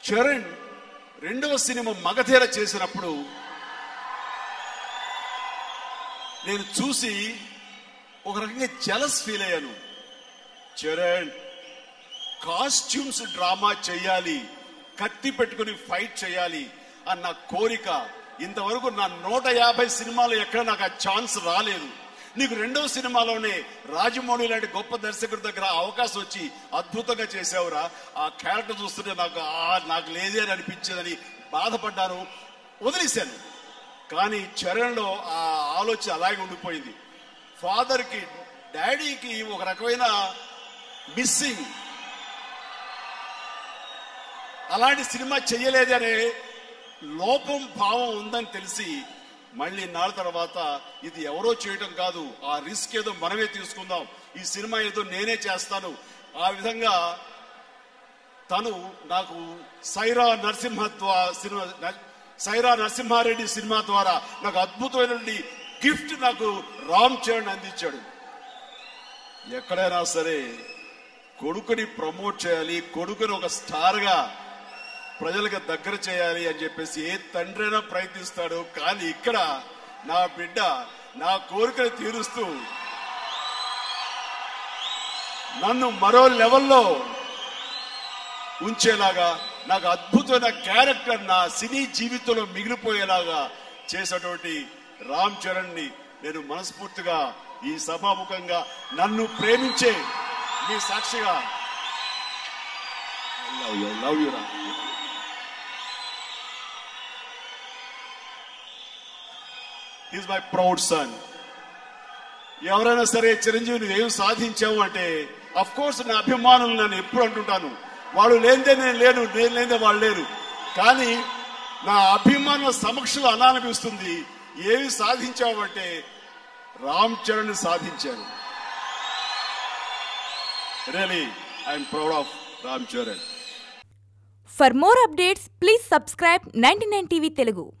చరణ్ రెండవ సినిమా మగధీర చేసినప్పుడు నేను చూసి ఒక రకంగా జలస్ ఫీల్ అయ్యాను చరణ్ కాస్ట్యూమ్స్ డ్రామా చేయాలి కత్తి పెట్టుకుని ఫైట్ చేయాలి అన్న కోరిక ఇంతవరకు నా నూట యాభై సినిమాలు ఎక్కడ నాకు ఆ ఛాన్స్ రాలేదు నీకు రెండవ సినిమాలోనే రాజమౌళి లాంటి గొప్ప దర్శకుడి దగ్గర అవకాశం వచ్చి అద్భుతంగా చేసావురా ఆ క్యారెక్టర్ చూస్తుంటే నాకు ఆ నాకు లేదే అని అనిపించేదని బాధపడ్డాను వదిలేశాను కానీ చరణ్లో ఆ ఆలోచన అలాగే ఉండిపోయింది ఫాదర్కి డాడీకి ఒక రకమైన మిస్సింగ్ అలాంటి సినిమా చెయ్యలేదనే లోపం భావం ఉందని తెలిసి మళ్ళీ నాలుగు తర్వాత ఇది ఎవరో చేయటం కాదు ఆ రిస్క్ ఏదో మనమే తీసుకుందాం ఈ సినిమా ఏదో నేనే చేస్తాను ఆ విధంగా తను నాకు సైరా నరసింహ ద్వా- సినిమా న- సైరా నరసింహారెడ్డి సినిమా ద్వారా నాకు అద్భుతమైనటువంటి గిఫ్ట్ నాకు రామ్ చరణ్ అందించాడు ఎక్కడైనా సరే కొడుకుని ప్రమోట్ చేయాలి కొడుకుని ఒక స్టార్ గా ప్రజలకు దగ్గర చేయాలి అని చెప్పేసి ఏ తండ్రైనా ప్రయత్నిస్తాడు కానీ ఇక్కడ నా బిడ్డ నా కోరికను తీరుస్తూ నన్ను మరో లెవెల్లో ఉంచేలాగా నాకు అద్భుతమైన క్యారెక్టర్ నా సినీ జీవితంలో మిగిలిపోయేలాగా చేసినటువంటి రామ్ చరణ్ ని నేను మనస్ఫూర్తిగా ఈ సభాముఖంగా నన్ను ప్రేమించే మీ సాక్షిగా లవ్ యూ లవ్ యూ రా ఈజ్ మై ప్రౌడ్ సన్ ఎవరైనా సరే చిరంజీవి నువ్వు ఏం సాధించావు అంటే అఫ్ కోర్స్ నా అభిమానులు నేను ఎప్పుడు అంటుంటాను వాళ్ళు లేనిదే నేను లేను నేను లేనిదే వాళ్ళు లేరు కానీ నా అభిమానుల సమక్షంలో అనాలనిపిస్తుంది ఏమి సాధించావు అంటే రామ్ చరణ్ సాధించారు really I'm proud of Ram Charan For more updates, please subscribe 99 TV Telugu.